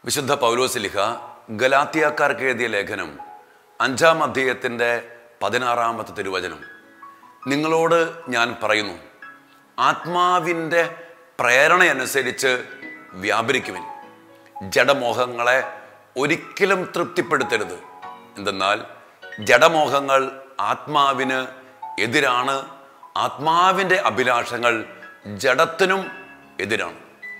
വിശുദ്ധ പൗലോസിലിഹ ഗലാത്തിയാക്കാർക്ക് എഴുതിയ ലേഖനം അഞ്ചാം അധ്യായത്തിൻ്റെ പതിനാറാമത്തെ തിരുവചനം നിങ്ങളോട് ഞാൻ പറയുന്നു ആത്മാവിൻ്റെ പ്രേരണയനുസരിച്ച് വ്യാപരിക്കുവിൻ ജഡമോഹങ്ങളെ ഒരിക്കലും തൃപ്തിപ്പെടുത്തരുത് എന്തെന്നാൽ ജഡമോഹങ്ങൾ ആത്മാവിന് എതിരാണ് ആത്മാവിൻ്റെ അഭിലാഷങ്ങൾ ജഡത്തിനും എതിരാണ്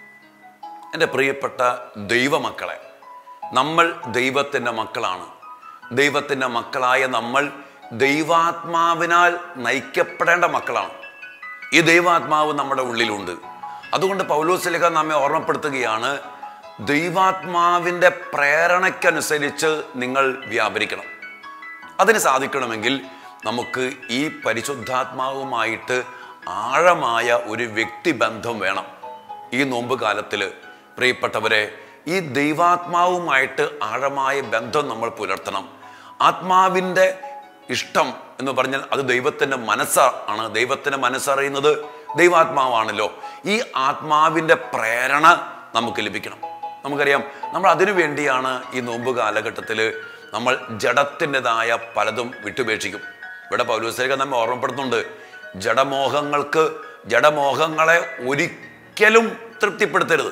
എൻ്റെ പ്രിയപ്പെട്ട ദൈവമക്കളെ നമ്മൾ ദൈവത്തിൻ്റെ മക്കളാണ് ദൈവത്തിൻ്റെ മക്കളായ നമ്മൾ ദൈവാത്മാവിനാൽ നയിക്കപ്പെടേണ്ട മക്കളാണ് ഈ ദൈവാത്മാവ് നമ്മുടെ ഉള്ളിലുണ്ട് അതുകൊണ്ട് പൗലോസിലേഖ നമ്മെ ഓർമ്മപ്പെടുത്തുകയാണ് ദൈവാത്മാവിൻ്റെ പ്രേരണയ്ക്കനുസരിച്ച് നിങ്ങൾ വ്യാപരിക്കണം അതിന് സാധിക്കണമെങ്കിൽ നമുക്ക് ഈ പരിശുദ്ധാത്മാവുമായിട്ട് ആഴമായ ഒരു വ്യക്തിബന്ധം വേണം ഈ നോമ്പ് കാലത്തിൽ പ്രിയപ്പെട്ടവരെ ഈ ദൈവാത്മാവുമായിട്ട് ആഴമായ ബന്ധം നമ്മൾ പുലർത്തണം ആത്മാവിൻ്റെ ഇഷ്ടം എന്ന് പറഞ്ഞാൽ അത് ദൈവത്തിൻ്റെ മനസ്സാണ് ദൈവത്തിൻ്റെ മനസ്സറിയുന്നത് ദൈവാത്മാവാണല്ലോ ഈ ആത്മാവിൻ്റെ പ്രേരണ നമുക്ക് ലഭിക്കണം നമുക്കറിയാം നമ്മൾ അതിനു വേണ്ടിയാണ് ഈ നോമ്പ് കാലഘട്ടത്തിൽ നമ്മൾ ജഡത്തിൻ്റെതായ പലതും വിട്ടുപേക്ഷിക്കും ഇവിടെ പൗലോസേക നമ്മെ ഓർമ്മപ്പെടുത്തുന്നുണ്ട് ജഡമോഹങ്ങൾക്ക് ജഡമോഹങ്ങളെ ഒരിക്കലും തൃപ്തിപ്പെടുത്തരുത്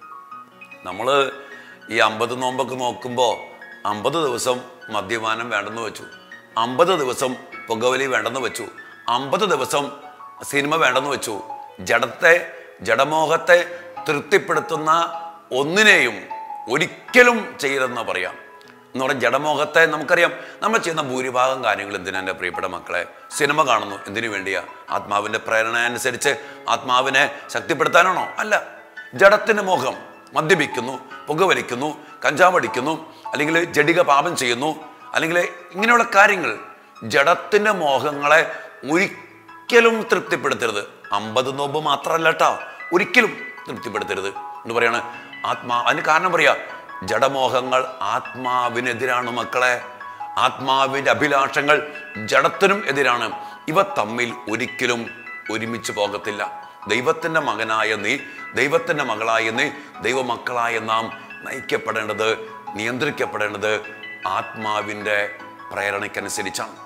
നമ്മൾ ഈ അമ്പത് നോമ്പൊക്കെ നോക്കുമ്പോൾ അമ്പത് ദിവസം മദ്യപാനം വേണ്ടെന്ന് വെച്ചു അമ്പത് ദിവസം പുകവലി വേണ്ടെന്ന് വെച്ചു അമ്പത് ദിവസം സിനിമ വേണ്ടെന്ന് വെച്ചു ജഡത്തെ ജഡമോഹത്തെ തൃപ്തിപ്പെടുത്തുന്ന ഒന്നിനെയും ഒരിക്കലും ചെയ്യരുതെന്ന് പറയാം എന്ന് പറഞ്ഞാൽ ജഡമോഹത്തെ നമുക്കറിയാം നമ്മൾ ചെയ്യുന്ന ഭൂരിഭാഗം കാര്യങ്ങൾ എന്തിനാ എൻ്റെ പ്രിയപ്പെട്ട മക്കളെ സിനിമ കാണുന്നു എന്തിനു വേണ്ടിയാ ആത്മാവിൻ്റെ പ്രേരണ അനുസരിച്ച് ആത്മാവിനെ ശക്തിപ്പെടുത്താനാണോ അല്ല ജഡത്തിൻ്റെ മോഹം മദ്യപിക്കുന്നു പുകവലിക്കുന്നു കഞ്ചാവടിക്കുന്നു അല്ലെങ്കിൽ ജഡിക പാപം ചെയ്യുന്നു അല്ലെങ്കിൽ ഇങ്ങനെയുള്ള കാര്യങ്ങൾ ജഡത്തിൻ്റെ മോഹങ്ങളെ ഒരിക്കലും തൃപ്തിപ്പെടുത്തരുത് അമ്പത് നോമ്പ് മാത്രമല്ല കേട്ടോ ഒരിക്കലും തൃപ്തിപ്പെടുത്തരുത് എന്ന് പറയാണ് ആത്മാ അതിന് കാരണം പറയാ ജഡമോഹങ്ങൾ ആത്മാവിനെതിരാണ് മക്കളെ ആത്മാവിൻ്റെ അഭിലാഷങ്ങൾ ജഡത്തിനും എതിരാണ് ഇവ തമ്മിൽ ഒരിക്കലും ഒരുമിച്ച് പോകത്തില്ല ദൈവത്തിൻ്റെ മകനായ നീ ദൈവത്തിൻ്റെ മകളായ നീ ദൈവമക്കളായ നാം നയിക്കപ്പെടേണ്ടത് നിയന്ത്രിക്കപ്പെടേണ്ടത് ആത്മാവിൻ്റെ പ്രേരണയ്ക്കനുസരിച്ചാണ്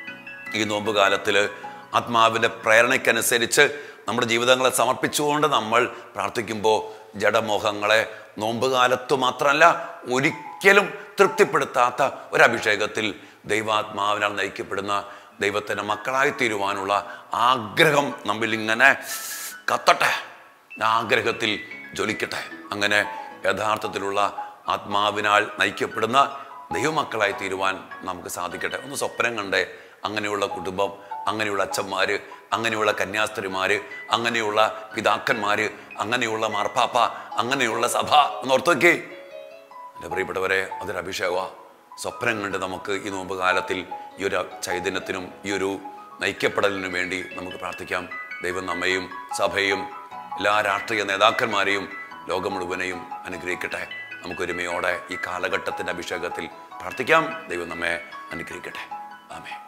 ഈ നോമ്പ് കാലത്തിൽ ആത്മാവിൻ്റെ പ്രേരണയ്ക്കനുസരിച്ച് നമ്മുടെ ജീവിതങ്ങളെ സമർപ്പിച്ചുകൊണ്ട് നമ്മൾ പ്രാർത്ഥിക്കുമ്പോൾ ജഡമോഹങ്ങളെ നോമ്പ് കാലത്തു മാത്രമല്ല ഒരിക്കലും തൃപ്തിപ്പെടുത്താത്ത ഒരഭിഷേകത്തിൽ ദൈവാത്മാവിനാൽ നയിക്കപ്പെടുന്ന ദൈവത്തിൻ്റെ മക്കളായി തീരുവാനുള്ള ആഗ്രഹം നമ്മിൽ ഇങ്ങനെ കത്തട്ടെ ആഗ്രഹത്തിൽ ജ്വലിക്കട്ടെ അങ്ങനെ യഥാർത്ഥത്തിലുള്ള ആത്മാവിനാൽ നയിക്കപ്പെടുന്ന ദൈവമക്കളായി തീരുവാൻ നമുക്ക് സാധിക്കട്ടെ ഒന്ന് സ്വപ്നം കണ്ടേ അങ്ങനെയുള്ള കുടുംബം അങ്ങനെയുള്ള അച്ഛന്മാർ അങ്ങനെയുള്ള കന്യാസ്ത്രീമാര് അങ്ങനെയുള്ള പിതാക്കന്മാര് അങ്ങനെയുള്ള മാർപ്പാപ്പ അങ്ങനെയുള്ള സഭ എന്ന് ഓർത്തുവെക്കേ എൻ്റെ പ്രിയപ്പെട്ടവരെ അതൊരു അഭിഷേകമാണ് സ്വപ്നം കണ്ട് നമുക്ക് ഈ നോമ്പ് കാലത്തിൽ ഈ ഒരു ചൈതന്യത്തിനും ഈ ഒരു നയിക്കപ്പെടലിനും വേണ്ടി നമുക്ക് പ്രാർത്ഥിക്കാം ദൈവം നമ്മയും സഭയും എല്ലാ രാഷ്ട്രീയ നേതാക്കന്മാരെയും ലോകം മുഴുവനെയും അനുഗ്രഹിക്കട്ടെ നമുക്കൊരുമയോടെ ഈ കാലഘട്ടത്തിൻ്റെ അഭിഷേകത്തിൽ പ്രാർത്ഥിക്കാം ദൈവം നമ്മെ അനുഗ്രഹിക്കട്ടെ ആമേ